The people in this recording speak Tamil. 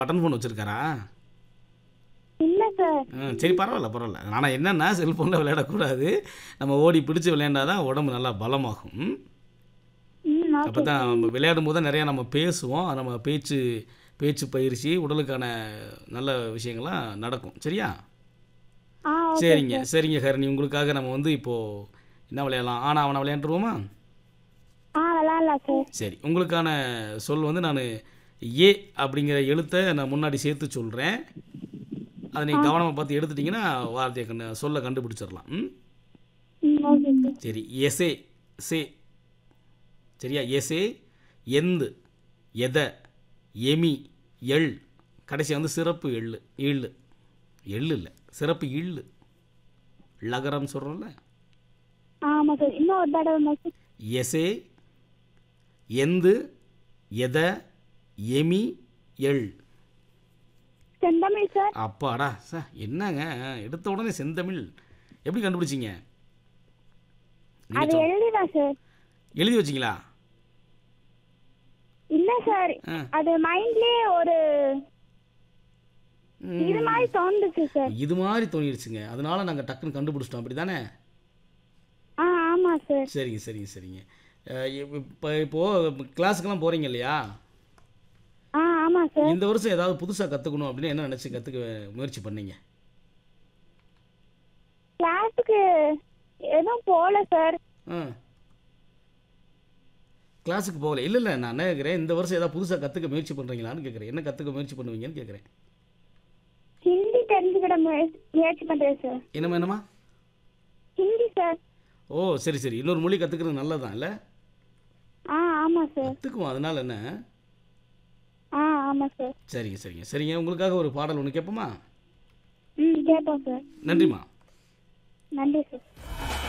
பட்டன் ஃபோன் வச்சுருக்காரா இல்ல சார் ம் சரி பரவாயில்ல பரவாயில்ல ஆனால் என்னென்னா செல்ஃபோனில் விளையாடக்கூடாது நம்ம ஓடி பிடிச்சி விளையாண்டாதான் உடம்பு நல்லா பலமாகும் ம்? ம் அப்போ ஓகே தான் நம்ம விளையாடும் போது தான் நிறையா நம்ம பேசுவோம் அது நம்ம பேச்சு பேச்சு பயிற்சி உடலுக்கான நல்ல விஷயங்கள்லாம் நடக்கும் சரியா ஆ ஓகே சரிங்க சரிங்க ஹரணி உங்களுக்காக நம்ம வந்து இப்போது என்ன விளையாடலாம் ஆனால் அவனை விளையாண்டுருவோமா ஆ விளாட்லாம் சார் சரி உங்களுக்கான சொல் வந்து நான் ஏ அப்படிங்கிற எழுத்தை நான் முன்னாடி சேர்த்து சொல்கிறேன் அதை நீங்கள் கவனமாக பார்த்து எடுத்துட்டிங்கன்னா வார்த்தையை கண்டு சொல்ல கண்டுபிடிச்சிடலாம் ம் ம் ஓகே சார் சரி எசே சே சரியா எசே எந்து எத எமி எள் கடைசி வந்து சிறப்பு எள்ளு இள்ளு எள்ளு இல்லை சிறப்பு இள்ளு லகரம் சொல்கிறோம்ல ஆமாம் சார் இன்னும் ஒரு தடவை சார் எசே எந்து எத எமி எள் செந்தமிழ் சார் அப்பாடா சார் என்னங்க எடுத்த உடனே செந்தமிழ் எப்படி கண்டுபிடிச்சிங்க நீங்க அது சொல்- எழுதிதான் சார் எழுதி வச்சிங்களா இல்ல சார் ஆ. அது மைண்ட்லயே ஒரு இது மாதிரி தோணுச்சு சார் இது மாதிரி தோணிடுச்சுங்க அதனால நாங்கள் டக்குன்னு கண்டுபிடிச்சிட்டோம் அப்படி தானே ஆ ஆமா சார் சரிங்க சரிங்க சரிங்க இப்போ இப்போது கிளாஸுக்கெல்லாம் போகிறீங்க இல்லையா ஆ ஆமா சார் இந்த வருஷம் ஏதாவது புதுசாக கற்றுக்கணும் அப்படின்னு என்ன நினச்சி கற்றுக்க முயற்சி பண்ணீங்க கிளாஸுக்கு எதுவும் போகல சார் ஆ கிளாஸுக்கு போகல இல்லை இல்லை நான் என்ன கேட்குறேன் இந்த வருஷம் ஏதாவது புதுசாக கற்றுக்க முயற்சி பண்ணுறீங்களான்னு கேட்குறேன் என்ன கற்றுக்க முயற்சி பண்ணுவீங்கன்னு கேட்குறேன் ஹிந்தி தெரிஞ்சுக்கிட முயற்சி முயற்சி பண்றேன் சார் என்னம்மா என்னம்மா ஹிந்தி சார் ஓ சரி சரி இன்னொரு மொழி கற்றுக்கிறது நல்லதான் இல்லை ஆ ஆமா சார் கற்றுக்குவோம் அதனால என்ன ஆ ஆமா சார் சரிங்க சரிங்க சரிங்க உங்களுக்காக ஒரு பாடல் ஒன்று கேட்போமா ம் கேட்போம் சார் நன்றிம்மா நன்றி சார்